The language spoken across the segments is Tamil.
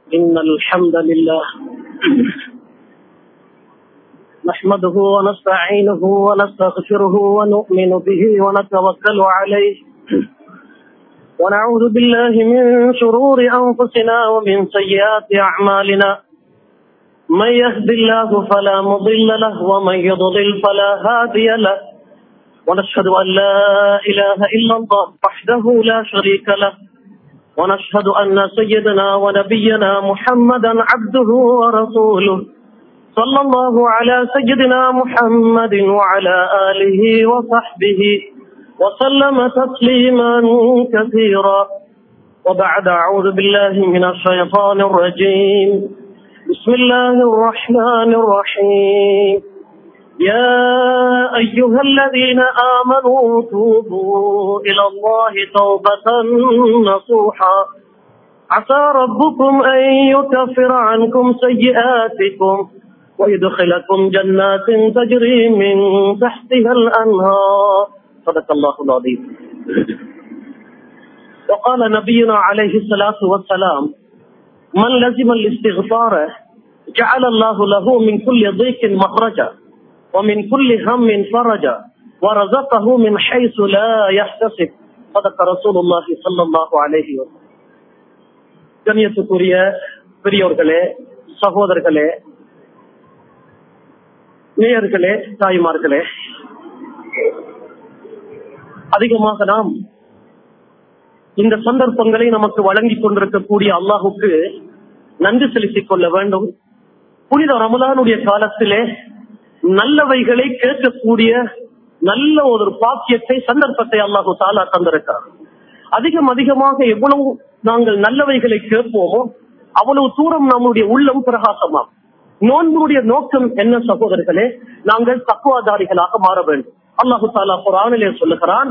إن الحمد لله نحمده ونستعينه ونستغفره ونؤمن به ونتوكل عليه ونعوذ بالله من شرور أنفسنا ومن سيئات أعمالنا من يهد الله فلا مضل له ومن يضلل فلا هادي له ونشهد أن لا إله إلا الله وحده لا شريك له ونشهد أن سيدنا ونبينا محمدا عبده ورسوله صلى الله على سيدنا محمد وعلى آله وصحبه وسلم تسليما كثيرا وبعد أعوذ بالله من الشيطان الرجيم بسم الله الرحمن الرحيم يا أيها الذين آمنوا توبوا إلى الله توبة نصوحا عسى ربكم أن يكفر عنكم سيئاتكم ويدخلكم جنات تجري من تحتها الأنهار صدق الله العظيم وقال نبينا عليه الصلاة والسلام من لزم الاستغفار جعل الله له من كل ضيق مخرجا ومن كل هم فرجا ورزقه من حيث لا يحتسب صدق رسول الله صلى الله عليه وسلم கண்ணியத்துக்குரிய பெரியோர்களே சகோதரர்களே நேயர்களே தாய்மார்களே அதிகமாக நாம் இந்த சந்தர்ப்பங்களை நமக்கு வழங்கி கொண்டிருக்கக்கூடிய அல்லாஹுக்கு நன்றி செலுத்திக் கொள்ள வேண்டும் புனித ரமலானுடைய காலத்திலே நல்லவைகளை கேட்கக்கூடிய நல்ல ஒரு பாக்கியத்தை சந்தர்ப்பத்தை அல்லாஹு தாலா தந்திருக்கிறார் அதிகம் அதிகமாக எவ்வளவு நாங்கள் நல்லவைகளை கேட்போமோ அவ்வளவு தூரம் நம்முடைய உள்ளம் பிரகாசமாகும் நோன்புடைய நோக்கம் என்ன சகோதரர்களே நாங்கள் தக்குவாதாரிகளாக மாற வேண்டும் அல்லாஹு தாலா குரானிலே சொல்லுகிறான்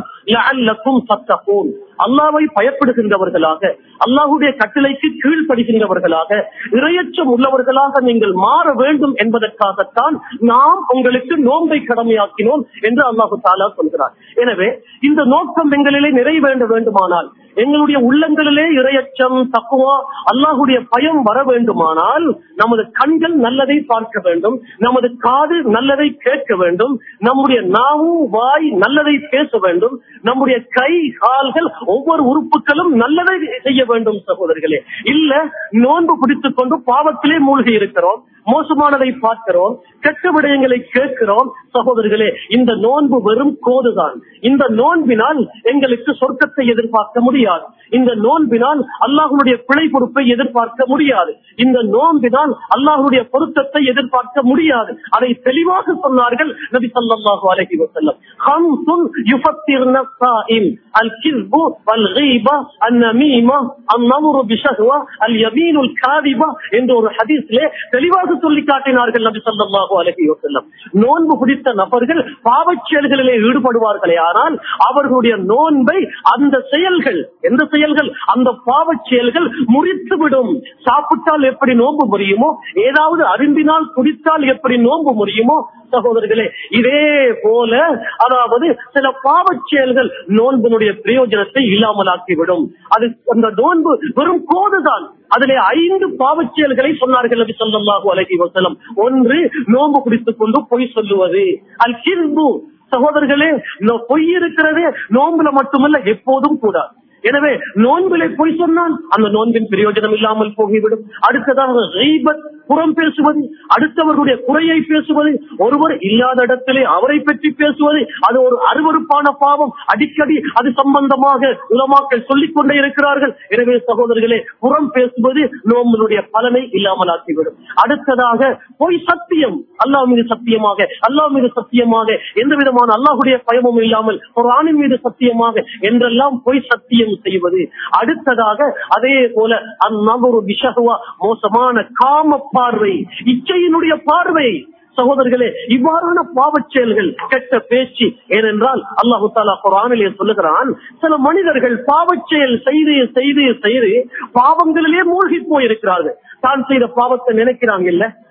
அல்லாவை பயப்படுகின்றவர்களாக அல்லாஹுடைய கட்டளைக்கு கீழ்ப்படுகின்றவர்களாக இரையச்சம் உள்ளவர்களாக நீங்கள் மாற வேண்டும் என்பதற்காகத்தான் நாம் உங்களுக்கு நோன்பை கடமையாக்கினோம் என்று அல்லாஹு தாலா சொல்கிறார் எனவே இந்த நோக்கம் எங்களிலே நிறைவேண்ட வேண்டுமானால் எங்களுடைய உள்ளங்களிலே இரையச்சம் தக்குவா அல்லாஹுடைய பயம் வர வேண்டுமானால் நமது கண்கள் நல்லதை பார்க்க வேண்டும் நமது காது நல்லதை கேட்க வேண்டும் நம்முடைய நாவும் வாய் நல்லதை பேச வேண்டும் நம்முடைய கை கால்கள் ஒவ்வொரு உறுப்புகளும் நல்லதை செய்ய வேண்டும் சகோதரர்களே இல்ல நோன்பு பிடித்துக் கொண்டு பாவத்திலே மூழ்கி இருக்கிறோம் மோசமானதை பார்க்கிறோம் கெட்ட விடயங்களை கேட்கிறோம் சகோதரர்களே இந்த நோன்பு வெறும் கோதுதான் இந்த நோன்பினால் எங்களுக்கு சொர்க்கத்தை எதிர்பார்க்க முடியாது இந்த நோன்பினால் அல்லாஹனுடைய பிழை பொறுப்பை எதிர்பார்க்க முடியாது இந்த நோன்பினால் அல்லாஹனுடைய பொருத்தத்தை எதிர்பார்க்க முடியாது அதை தெளிவாக சொன்னார்கள் நபி சல்லாஹூ அலஹி வசல்லம் ஹம்சுன் யுஃபத்திர்ன சாயிம் அல் கிஸ்பு அல் கீபா அன் நமீமா அன் நமுரு பிஷஹ்வா அல் யமீனுல் காதிபா என்ற ஒரு ஹதீஸ்லே தெளிவாக சொல்லி காட்டினார்கள் நபி சல்லாஹூ அலஹி வசல்லம் நோன்பு பிடித்த நபர்கள் பாவச் செயல்களிலே ஈடுபடுவார்களே ஆனால் அவர்களுடைய நோன்பை அந்த செயல்கள் எந்த செயல்கள் அந்த பாவச் செயல்கள் முறித்துவிடும் சாப்பிட்டால் எப்படி நோன்பு முறியுமோ ஏதாவது அருந்தினால் குடித்தால் எப்படி நோன்பு முறியுமோ சகோதரர்களே இதே போல அதாவது சில பாவச் செயல்கள் நோன்பினுடைய பிரயோஜனத்தை இல்லாமலாக்கிவிடும் அது அந்த நோன்பு வெறும் கோதுதான் அதிலே ஐந்து பாவச் செயல்களை சொன்னார்கள் நபி சொல்லல்லாஹு அலஹி வசலம் ஒன்று நோன்பு குடித்துக் கொண்டு பொய் சொல்லுவது அல் கிர்பு சகோதரர்களே பொய் இருக்கிறதே நோன்புல மட்டுமல்ல எப்போதும் கூடாது எனவே நோன்பிலை பொய் சொன்னால் அந்த நோன்பின் பிரயோஜனம் இல்லாமல் போகிவிடும் அடுத்ததாக புறம் பேசுவது அடுத்தவர்களுடைய குறையை பேசுவது ஒருவர் இல்லாத இடத்திலே அவரை பற்றி பேசுவது அது ஒரு அருவறுப்பான பாவம் அடிக்கடி அது சம்பந்தமாக உலமாக்கள் சொல்லிக் கொண்டே இருக்கிறார்கள் எனவே சகோதரர்களே புறம் பேசுவது நோம்புடைய பலனை இல்லாமலாக்கிவிடும் அடுத்ததாக பொய் சத்தியம் அல்லாஹ் மீது சத்தியமாக அல்லாஹ் மீது சத்தியமாக எந்த விதமான அல்லாஹுடைய பயமும் இல்லாமல் ஒரு ஆணின் மீது சத்தியமாக என்றெல்லாம் பொய் சத்தியம் செய்வது அடுத்ததாக அதே போல அந்நபரு விஷகுவா மோசமான காம பார்வை இச்சையினுடைய பார்வை சகோதரர்களே இவ்வாறான பாவச் செயல்கள் கெட்ட பேச்சு ஏனென்றால் அல்லாஹு தாலா குரானிலே சொல்லுகிறான் சில மனிதர்கள் பாவச் செயல் செய்து செய்து செய்து பாவங்களிலே மூழ்கி போயிருக்கிறார்கள் தான் செய்த பாவத்தை நினைக்கிறாங்க இல்ல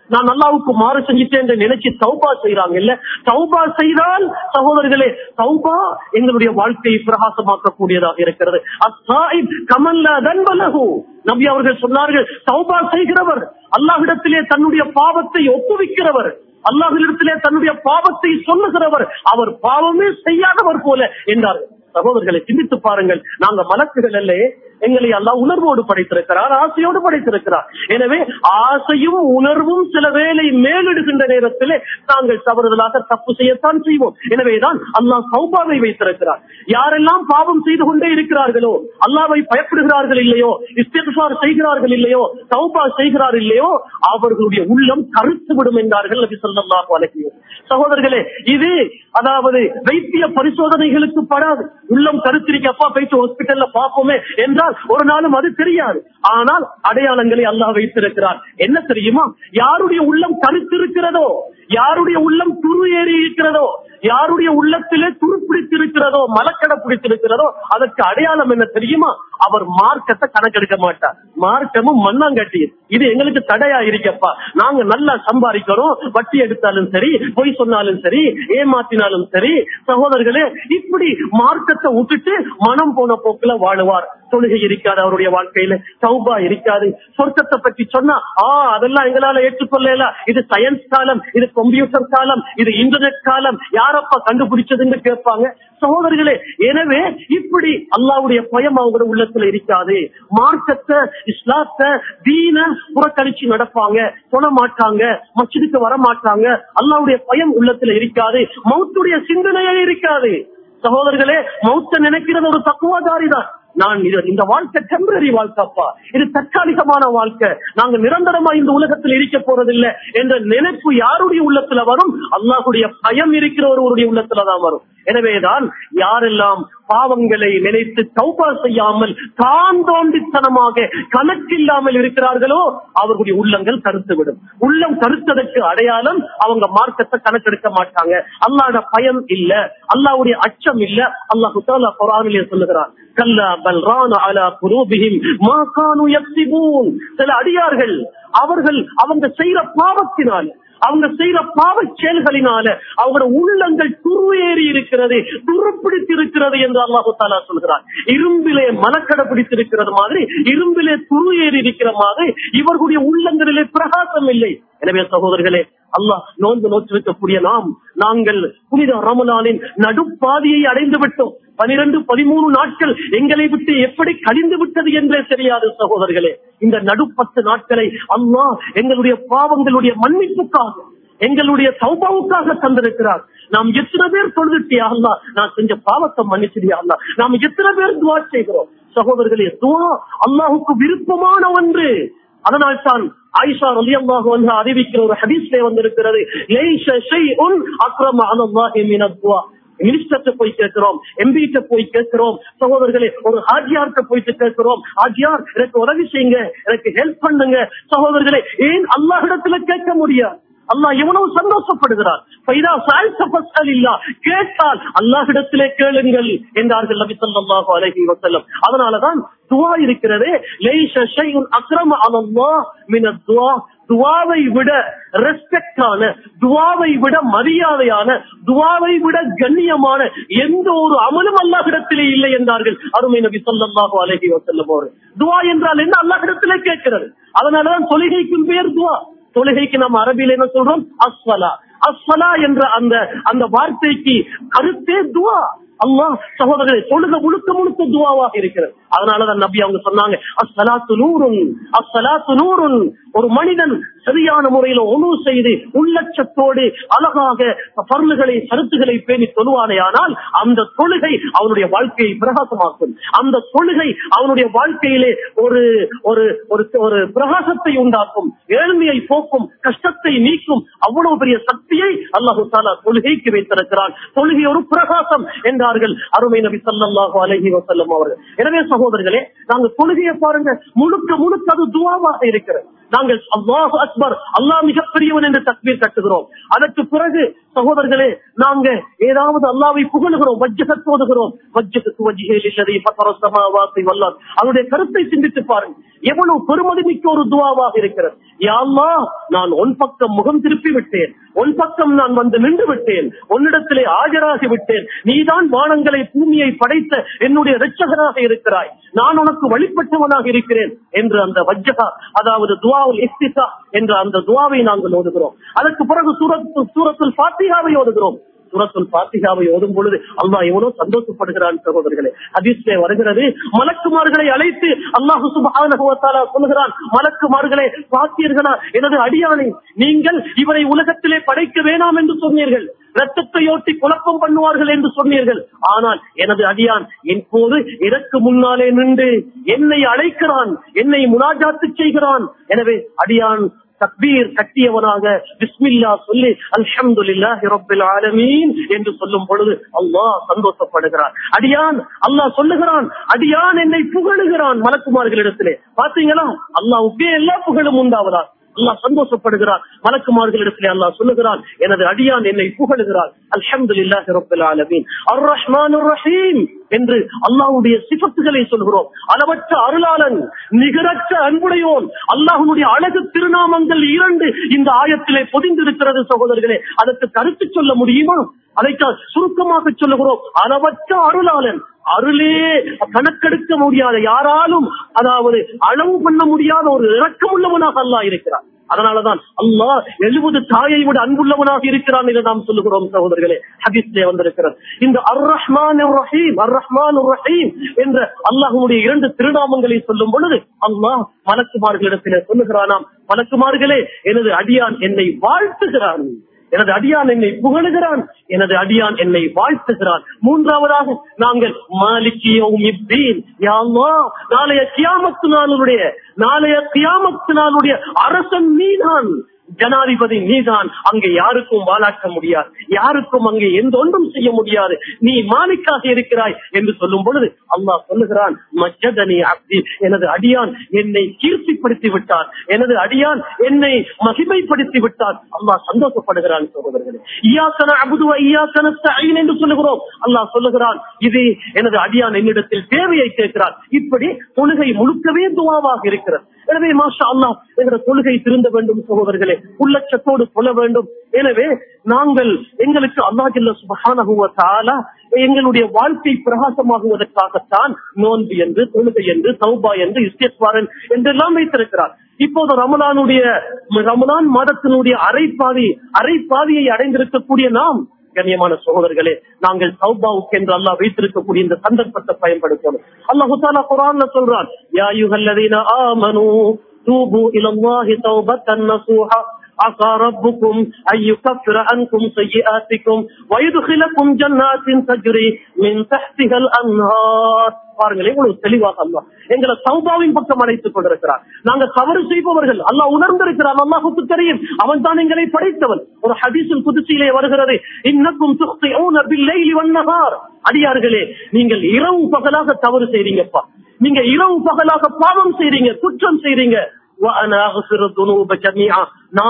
நான் அல்லாவுக்கு மாறு செஞ்சுட்டேன் என்று நினைச்சு தௌபா செய்யறாங்க இல்ல தௌபா செய்தால் சகோதரர்களே தௌபா எங்களுடைய வாழ்க்கையை பிரகாசமாக்கக்கூடியதாக இருக்கிறது அஸ்ஸாயிப் கமல்ல தன்பலகு நபி அவர்கள் சொன்னார்கள் தௌபா செய்கிறவர் அல்லாஹ்விடத்திலே தன்னுடைய பாவத்தை ஒப்புவிக்கிறவர் அல்லாஹ்விடத்திலே தன்னுடைய பாவத்தை சொல்லுகிறவர் அவர் பாவமே செய்யாதவர் போல என்றார்கள் சகோதரர்களை சிந்தித்து பாருங்கள் நாங்க மலக்குகள் அல்ல எங்களை அல்லாஹ் உணர்வோடு படைத்திருக்கிறார் ஆசையோடு படைத்திருக்கிறார் எனவே ஆசையும் உணர்வும் சில வேளை மேலிடுகின்ற நேரத்திலே நாங்கள் தவறுதலாக தப்பு செய்யத்தான் செய்வோம் எனவேதான் அல்லாஹ் சௌபாவை வைத்திருக்கிறார் யாரெல்லாம் பாவம் செய்து கொண்டே இருக்கிறார்களோ அல்லாவை பயப்படுகிறார்கள் இல்லையோ இஸ்திஃபார் செய்கிறார்கள் இல்லையோ சௌபா செய்கிறார் இல்லையோ அவர்களுடைய உள்ளம் கருத்து விடும் என்றார்கள் நபி ஸல்லல்லாஹு அலைஹி வஸல்லம். சகோதரர்களே இது அதாவது வைத்திய பரிசோதனைகளுக்கு படாது உள்ளம் கருத்திரிக்க அப்பா போயிட்டு ஹாஸ்பிட்டல்ல பார்ப்போமே என்றால் ஒரு நாளும் அது தெரியாது ஆனால் அடையாளங்களை அல்லாஹ் வைத்திருக்கிறார் என்ன தெரியுமா யாருடைய உள்ளம் கருத்திருக்கிறதோ யாருடைய உள்ளம் துரு ஏறி இருக்கிறதோ யாருடைய உள்ளத்திலே துருப்பிடித்திருக்கிறதோ மலக்கடை பிடித்திருக்கிறதோ அதற்கு அடையாளம் என்ன தெரியுமா அவர் மார்க்கத்தை கணக்கெடுக்க மாட்டார் மார்க்கமும் மண்ணாங்கட்டியது இது எங்களுக்கு தடையா இருக்கப்பா நாங்க நல்லா சம்பாதிக்கிறோம் வட்டி எடுத்தாலும் சரி பொய் சொன்னாலும் சரி ஏமாத்தினாலும் சரி சகோதரர்களே இப்படி மார்க்கத்தை விட்டுட்டு மனம் போன போக்குல வாழுவார் தொழுகை இருக்காது அவருடைய வாழ்க்கையில சௌபா இருக்காது சொர்க்கத்தை பற்றி சொன்னா ஆ அதெல்லாம் எங்களால ஏற்றுக்கொள்ளல இது சயின்ஸ் காலம் இது கம்ப்யூட்டர் காலம் இது இன்டர்நெட் காலம் யாரப்பா கண்டுபிடிச்சதுன்னு கேட்பாங்க சகோதரர்களே எனவே இப்படி அல்லாவுடைய பயம் அவங்க உள்ளத்துல இருக்காது மார்க்கத்தை இஸ்லாத்தை தீன புறக்கணிச்சு நடப்பாங்க தொழ மாட்டாங்க மச்சிதுக்கு வர மாட்டாங்க அல்லாவுடைய பயம் உள்ளத்துல இருக்காது மௌத்துடைய சிந்தனையே இருக்காது சகோதரர்களே மௌத்த நினைக்கிறது ஒரு தக்குவாதாரி தான் நான் இது- இந்த வாழ்க்கை டெம்பரரி வாழ்க்கைப்பா இது தற்காலிகமான வாழ்க்கை நாங்க நிரந்தரமா இந்த உலகத்தில் இருக்க போறதில்லை என்ற நினைப்பு யாருடைய உள்ளத்துல வரும் அல்லாஹுடைய பயம் இருக்கிற ஒருவருடைய உள்ளத்துல தான் வரும் எனவேதான் யாரெல்லாம் பாவங்களை நினைத்து தௌபா செய்யாமல் தான் தோண்டித்தனமாக கணக்கில்லாமல் இருக்கிறார்களோ அவர்களுடைய உள்ளங்கள் கருத்துவிடும் உள்ளம் கருத்ததற்கு அடையாளம் அவங்க மார்க்கத்தை கணக்கெடுக்க மாட்டாங்க அல்லாட பயம் இல்ல அல்லாவுடைய அச்சம் இல்ல அல்லாஹு தாலா குரானிலே சொல்லுகிறான் கல்லா பல் ரான அலா குரூபிஹிம் மா கானு யக்ஸிபூன் சில அடியார்கள் அவர்கள் அவங்க செய்யற பாவத்தினால அவங்க செய்யற பாவ செயல்களினால அவங்களோட உள்ளங்கள் துருவேறி இருக்கிறது துருப்பிடித்து இருக்கிறது என்று அல்லாஹு தாலா சொல்கிறார் இரும்பிலே மனக்கடை பிடித்திருக்கிறது மாதிரி இரும்பிலே துரு ஏறி இருக்கிற மாதிரி இவர்களுடைய உள்ளங்களிலே பிரகாசம் இல்லை எனவே சகோதரர்களே அல்லாஹ் நோன்பு நோற்றிருக்கக்கூடிய நாம் நாங்கள் புனித ரமலானின் நடுப்பாதியை அடைந்து விட்டோம் பனிரெண்டு பதிமூணு நாட்கள் எங்களை விட்டு எப்படி கழிந்து விட்டது என்றே தெரியாது சகோதரர்களே இந்த நடுப்பத்து நாட்களை அல்லாஹ் எங்களுடைய பாவங்களுடைய மன்னிப்புக்காக எங்களுடைய சௌபாவுக்காக தந்திருக்கிறார் நாம் எத்தனை பேர் தொழுதுட்டியா அல்லா நான் செஞ்ச பாவத்தை மன்னிச்சிடியா அல்லா நாம் எத்தனை பேர் துவா செய்கிறோம் சகோதரர்களே துவா அல்லாஹுக்கு விருப்பமான ஒன்று அதனால் தான் ஆயிஷா ரலியல்லாஹு அன்ஹா அறிவிக்கிற ஒரு ஹதீஸ்ல வந்திருக்கிறது லைஸ ஷைஉன் அக்ரம அலல்லாஹி மினத் துஆ மினிஸ்டர்ட்ட போய் கேட்கிறோம் எம்பிட்ட போய் கேட்கிறோம் சகோதரர்களே ஒரு ஹாஜியார்ட்ட போயிட்டு கேட்கிறோம் ஹாஜியார் எனக்கு உதவி செய்யுங்க எனக்கு ஹெல்ப் பண்ணுங்க சகோதரர்களே ஏன் அல்லாஹ்விடத்துல கேட்க முடியாது அல்லாஹ் எவ்வளவு சந்தோஷப்படுகிறார் ஃபைதா சால்த ஃபஸ்அலில்லா. கேட்டால் அல்லாஹ்விடத்திலே கேளுங்கள் என்றார்கள் நபி ஸல்லல்லாஹு அலைஹி வஸல்லம் அதனாலதான் துஆ இருக்கிறது லைஸ ஷைஉன் அக்ரம அலல்லாஹ் மின துஆ துவாவை விட ரெஸ்பெக்டான துவாவை விட மரியாதையான துவாவை விட கண்ணியமான எந்த ஒரு அமலும் அல்லாஹ்விடத்திலே இல்லை என்றார்கள் அருமை நபி ஸல்லல்லாஹு அலைஹி வஸல்லம் அவர்கள் துவா என்றால் என்ன அல்லாஹ்விடத்திலே கேட்கிறது அதனாலதான் தொழுகைக்கும் பேர் துவா தொழுகைக்கு நம்ம அரபியில என்ன சொல்றோம் அஸ்வலா அஸ்வலா என்ற அந்த அந்த வார்த்தைக்கு கருத்தே துவா அல்லாஹ் சகோதரர்களை தொழுக முழுக்க முழுக்க துவாவாக இருக்கிறது அதனாலதான் நபி அவங்க சொன்னாங்க அஸ்ஸலாத்து நூறுன் அஸ்ஸலாத்து நூறுன் ஒரு மனிதன் சரியான முறையில ஒழு செய்து உள்ளச்சத்தோடு அழகாக பருளுகளை கருத்துக்களை பேணி தொழுவானேயானால் அந்த தொழுகை அவனுடைய வாழ்க்கையை பிரகாசமாக்கும் அந்த தொழுகை அவனுடைய வாழ்க்கையிலே ஒரு ஒரு ஒரு ஒரு பிரகாசத்தை உண்டாக்கும் ஏழ்மையை போக்கும் கஷ்டத்தை நீக்கும் அவ்வளவு பெரிய சக்தியை அல்லாஹு தாலா தொழுகைக்கு வைத்திருக்கிறான் தொழுகை ஒரு பிரகாசம் என்றார்கள் அருமை நபி ஸல்லல்லாஹு அலைஹி வஸல்லம் அவர்கள் எனவே சகோதரர்களே நாங்க தொழுகையை பாருங்க முழுக்க முழுக்க அது துவாவாக இருக்கிறது நாங்கள் அல்லாஹு அக்பர் அல்லாஹ் மிகப்பெரியவன் என்று தக்பீர் கட்டுகிறோம் அதற்கு பிறகு சகோதரர்களே நாங்க ஏதாவது அல்லாவை புகழுகிறோம் வஜ்ஜகத் ஓதுகிறோம் வஜ்ஜகத்து வஜ்ஜிகை பத்தரசமாவாசி வல்லார் அவருடைய கருத்தை சிந்தித்து பாருங்க எவ்வளவு பெருமதி மிக்க ஒரு துவாவாக இருக்கிறது யா அல்லாஹ் நான் உன் பக்கம் முகம் திருப்பி விட்டேன் உன் பக்கம் நான் வந்து நின்று விட்டேன் உன்னிடத்திலே ஆஜராகி விட்டேன் நீதான் வானங்களை பூமியை படைத்த என்னுடைய இரட்சகராக இருக்கிறாய் நான் உனக்கு வழிபட்டவனாக இருக்கிறேன் என்று அந்த வஜ்ஜகா அதாவது துவாவுல் இஸ்திசா என்ற அந்த துவாவை நாங்கள் ஓதுகிறோம் அதற்கு பிறகு சூரத்து சூரத்துல் பாத்திகாவை ஓதுகிறோம் சூரத்துல் பாத்திகாவை ஓதும் பொழுது அல்லாஹ் எவ்வளவு சந்தோஷப்படுகிறான் சகோதரர்களே ஹதீஸ்லே வருகிறது மலக்குமார்களை அழைத்து அல்லாஹு சுப்ஹானஹு வ தஆலா சொல்கிறான் மலக்குமார்களே பார்த்தீர்களா எனது அடியானை நீங்கள் இவரை உலகத்திலே படைக்க வேணாம் என்று சொன்னீர்கள் ரத்தத்தையோட்டி குழப்பம் பண்ணுவார்கள் என்று சொன்னீர்கள் ஆனால் எனது அடியான் இப்போது எனக்கு முன்னாலே நின்று என்னை அழைக்கிறான் என்னை முனாஜாத்து செய்கிறான் எனவே அடியான் தக்பீர் கட்டியவனாக பிஸ்மில்லா சொல்லி அல்ஹம்துலில்லாஹி ரப்பில் ஆலமீன் என்று சொல்லும் பொழுது அல்லாஹ் சந்தோஷப்படுகிறான் அடியான் அல்லாஹ் சொல்லுகிறான் அடியான் என்னை புகழுகிறான் மலக்குமார்களிடத்திலே பாத்தீங்களா அல்லாஹ்வுக்கே எல்லா புகழும் உண்டாவதா அல்லாஹ் சந்தோஷப்படுகிறான் மலக்குமார்களிடத்திலே அல்லாஹ் சொல்லுகிறான் எனது அடியான் என்னை புகழுகிறான் அல்ஹம்துலில்லாஹி ரப்பில் ஆலமீன் அர் ரஹ்மானுர் ரஹீம் என்று அல்லாஹ்வுடைய சிபத்துகளை சொல்கிறோம் அளவற்ற அருளாளன் நிகரற்ற அன்புடையோன் அல்லாஹ்வுடைய அழகு திருநாமங்கள் இரண்டு இந்த ஆயத்திலே பொதிந்திருக்கிறது சகோதரர்களே அதற்கு கருத்து சொல்ல முடியுமா அதைத்தான் சுருக்கமாக சொல்லுகிறோம் அளவற்ற அருளாளன் அருளே கணக்கெடுக்க முடியாத யாராலும் அதாவது அளவு பண்ண முடியாத ஒரு இரக்கம் உள்ளவனாக அல்லாஹ் இருக்கிறான் அதனாலதான் அல்லாஹ் எழுபது தாயை விட அன்புள்ளவனாக இருக்கிறான் என்று நாம் சொல்லுகிறோம் சகோதரர்களே ஹதீஸ்லே வந்திருக்கிறது இந்த அர் ரஹ்மான் ரஹீம் அர் ரஹ்மான் ரஹீம் என்ற அல்லாஹுடைய இரண்டு திருநாமங்களை சொல்லும் பொழுது அல்லாஹ் மலக்குமார்களிடத்திலே சொல்லுகிறானாம் மலக்குமார்களே எனது அடியான் என்னை வாழ்த்துகிறான் எனது அடியான் என்னை புகழுகிறான் எனது அடியான் என்னை வாழ்த்துகிறான் மூன்றாவதாக நாங்கள் மாலிக்கியும் நாளைய கியாமத்து நாளுடைய நாளைய கியாமத்து நாளுடைய அரசன் நீதான் ஜனாதிபதி நீதான் அங்கே யாருக்கும் வாழாக்க முடியாது யாருக்கும் அங்கே எந்த ஒன்றும் செய்ய முடியாது நீ மாலிக்காக இருக்கிறாய் என்று சொல்லும் பொழுது அல்லாஹ் சொல்லுகிறான் மஜதனி அப்தி எனது அடியான் என்னை கீர்த்திப்படுத்தி விட்டான் எனது அடியான் என்னை மகிமைப்படுத்தி விட்டான் அல்லாஹ் சந்தோஷப்படுகிறான் சகோதரர்களே ஈயாக்கன அபுதுவ ஈயாக்கன ஐன் என்று சொல்லுகிறோம் அல்லாஹ் சொல்லுகிறான் இது எனது அடியான் என்னிடத்தில் தேவையை கேட்கிறான் இப்படி தொழுகை முழுக்கவே துவாவாக இருக்கிறது எனவே மாஷா அல்லாஹ் என்ற தொழுகை திருந்த வேண்டும் சகோதரர்களே உள்ளச்சத்தோடு சொல்ல வேண்டும் எனவே நாங்கள் எங்களுக்கு அல்லாஹில்ல சுபகான எங்களுடைய வாழ்க்கை பிரகாசமாகுவதற்காகத்தான் நோன்பு என்று தொழுகை என்று சௌபா என்று இஸ்தேஸ்வாரன் என்றெல்லாம் வைத்திருக்கிறார் இப்போது ரமலானுடைய ரமலான் மாதத்தினுடைய அரைப்பாதி அரைப்பாதியை அடைந்திருக்கக்கூடிய நாம் கண்ணியமான சகோதரர்களே நாங்கள் சௌபாவுக்கு என்று அல்லாஹ் வைத்திருக்கக்கூடிய இந்த சந்தர்ப்பத்தை பயன்படுத்தணும் அல்லாஹு தாலா குரான்ல சொல்றான் யா யுகல்லதீன ஆமனு தூபு இலல்லாஹி தௌபத்தன் நசூஹா عسى ربكم أن يكفر عنكم سيئاتكم ويدخلكم جنات تجري من تحتها الأنهار பாருங்கள் எவ்வளவு தெளிவாக அல்லா எங்களை சௌபாவின் பக்கம் அழைத்துக் கொண்டிருக்கிறார் நாங்க தவறு செய்பவர்கள் அல்லாஹ் உணர்ந்திருக்கிறான் அல்லாஹுக்கு தெரியும் அவன் தான் எங்களை படைத்தவன் ஒரு ஹதீஸில் புதுச்சியிலே வருகிறது இன்னக்கும் வண்ணகார் அடியார்களே நீங்கள் இரவு பகலாக தவறு செய்றீங்கப்பா நீங்க இரவு பகலாக பாவம் செய்றீங்க குற்றம் செய்றீங்க நான்